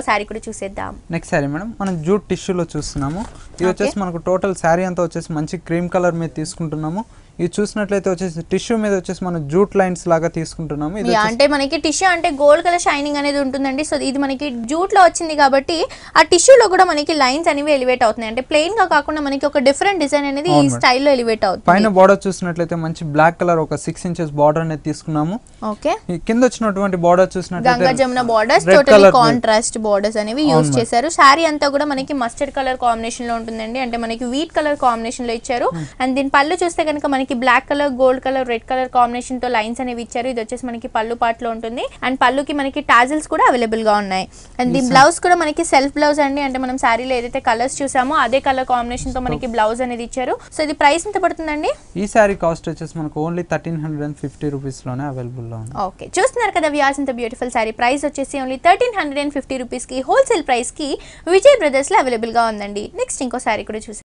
శారీ కూడా చూసేద్దాం next sari madam మనం జూట్ టిష్యూలో చూస్తున్నాము ఇది వచ్చేసి మనకు టోటల్ శారీ అంతా వచ్చేసి మంచి క్రీమ్ కలర్ మీద తీసుకుంటున్నాము ఇది చూసినట్లయితే వచ్చేసి టిష్యూ మీద వచ్చేసి మనం జూట్ లైన్స్ లాగా తీసుకుంటున్నాము ఇది యా, అంటే మనకి టిష్యూ అంటే గోల్డ్ కలర్ షైనింగ్ అనేది ఉంటుందండి సో ఇది మనకి జూట్ లో వచ్చింది కాబట్టి ఆ టిష్యూలో కూడా మనకి లైన్స్ అనేవి ఎలివేట్ అవుతున్నాయి అంటే ప్లెయిన్ గా కాకుండా మనకి ఒక డిఫరెంట్ డిజైన్ అనేది ఈ స్టైల్లో ఎలివేట్ అవుతుంది పైన బార్డర్ చూసినట్లయితే మంచి బ్లాక్ కలర్ ఒక సిక్స్ ఇంచెస్ బార్డర్ అనేది తీసుకున్నాము ఓకే ఈ కింద వచ్చినటువంటి బార్డర్ గంగా చూసినట్లయితే Jamuna borders Red totally colour మీద. కాంట్రాస్ట్ బార్డర్స్ అనేవి యూజ్ చేశారు శారీ అంతా కూడా మనకి మస్టర్డ్ కలర్ కాంబినేషన్ లో ఉంటుందండి అంటే మనకి వీట్ కలర్ కాంబినేషన్ లో ఇచ్చారు అండ్ దీని పళ్ళు చూస్తే కనుక మనకి black colour gold colour red colour combination తో లైన్స్ అనేవి ఇచ్చారు ఇది వచ్చేసి మనకి పళ్ళు పార్ట్ లో ఉంటుంది అండ్ పళ్ళుకి మనకి టాజిల్స్ కూడా అవైలబుల్ గా ఉన్నాయి అండ్ దీని బ్లౌజ్ కూడా మనకి సెల్ఫ్ బ్లౌజ్ అండి అంటే మనం శారీలో ఏదైతే కలర్స్ చూసామో అదే కలర్ కాంబినేషన్ తో మనకి బ్లౌజ్ అనేది ఇచ్చారు సో ఇది ప్రైస్ ఎంత పడుతుందండి ఈ శారీ కాస్ట్ వచ్చేసి మనకు only thirteen hundred and fifty రూపీస్లోనే అవైలబుల్లో ఉంది ఓకే చూస్తున్నారు కదా వ్యాస్ ఇంత బ్యూటిఫుల్ సారీ ప్రైస్ వచ్చేసి only thirteen hundred and fifty రూపీస్కి హోల్సేల్ ప్రైస్కి విజయ్ బ్రదర్స్లో అవైలబుల్గా ఉందండి నెక్స్ట్ ఇంకో సారీ కూడా చూసి